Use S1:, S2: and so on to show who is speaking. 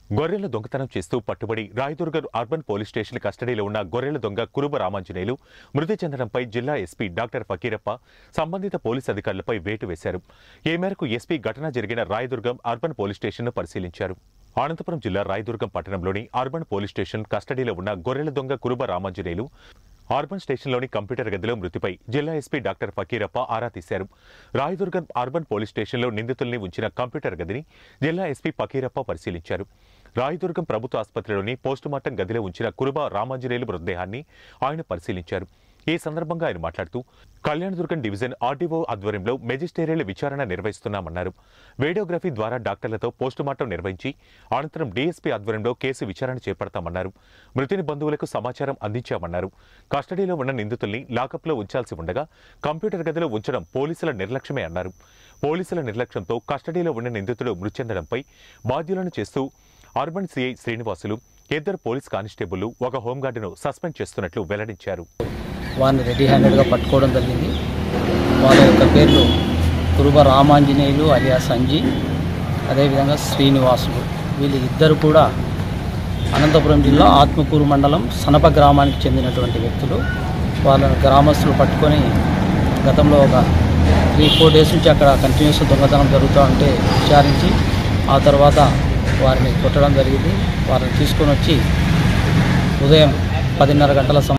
S1: గొర్రెల దొంగతనం చేస్తూ పట్టుబడి రాయదుర్గం అర్బన్ పోలీస్ స్టేషన్ కస్టడీలో ఉన్న గొర్రెల దొంగ కురుబ రామాంజనేయులు మృతి చెందడంపై జిల్లా ఎస్పీ డాక్టర్ ఫకీరప్ప సంబంధిత పోలీస్ అధికారులపై వేటు వేశారు ఈ మేరకు ఎస్పీ ఘటన జరిగిన రాయదుర్గం అర్బన్ పోలీస్ స్టేషన్ను పరిశీలించారు అనంతపురం జిల్లా రాయదుర్గం పట్టణంలోని అర్బన్ పోలీస్ స్టేషన్ కస్టడీలో ఉన్న గొర్రెల దొంగ కురుబ రామాంజనేయులు అర్బన్ స్టేషన్లోని కంప్యూటర్ గదిలో మృతిపై జిల్లా ఎస్పీ డాక్టర్ ఫకీరప్ప ఆరా తీశారు రాయదుర్గం అర్బన్ పోలీస్ స్టేషన్లో నిందితుల్ని ఉంచిన కంప్యూటర్ గదిని జిల్లా ఎస్పీ ఫకీరప్ప పరిశీలించారు రాయదుర్గం ప్రభుత్వ ఆసుపత్రిలోని పోస్టుమార్టం గదిలో ఉంచిన కురుబ రామాంజనేయులు మృతదేహాన్ని ఆయన పరిశీలించారు ఈ సందర్భంగా ఆయన మాట్లాడుతూ కళ్యాణదుర్గం డివిజన్ ఆర్డీఓ ఆధ్వర్యంలో మెజిస్టేరియల్ విచారణ నిర్వహిస్తున్నామన్నారు వీడియోగ్రఫీ ద్వారా డాక్టర్లతో పోస్టుమార్టం నిర్వహించి అనంతరం డీఎస్పీ ఆధ్వర్యంలో కేసు విచారణ చేపడతామన్నారు మృతిని బంధువులకు సమాచారం అందించామన్నారు కస్టడీలో ఉన్న నిందితుల్ని లాకప్లో ఉంచాల్సి ఉండగా కంప్యూటర్ గదిలో ఉంచడం పోలీసుల నిర్లక్ష్యమే అన్నారు పోలీసుల నిర్లక్ష్యంతో కస్టడీలో ఉన్న నిందితుడు మృతి చెందడంపై బాధ్యులను చేస్తూ అర్బన్ సిఐ శ్రీనివాసులు ఇద్దరు పోలీస్ కానిస్టేబుళ్లు ఒక హోంగార్డును సస్పెండ్ చేస్తున్నట్లు వెల్లడించారు
S2: వారిని రెడీ హ్యాండెడ్గా పట్టుకోవడం జరిగింది వాళ్ళ యొక్క పేర్లు కురుబ రామాంజనేయులు అలియా సంజీ అదేవిధంగా శ్రీనివాసులు వీళ్ళు ఇద్దరు కూడా అనంతపురం జిల్లా ఆత్మకూరు మండలం సనప గ్రామానికి చెందినటువంటి వ్యక్తులు వాళ్ళని గ్రామస్తులు పట్టుకొని గతంలో ఒక త్రీ ఫోర్ డేస్ నుంచి అక్కడ కంటిన్యూస్ దొంగతనం జరుగుతూ ఉంటే విచారించి ఆ తర్వాత వారిని కొట్టడం జరిగింది వారిని తీసుకొని వచ్చి ఉదయం పదిన్నర గంటల సమయం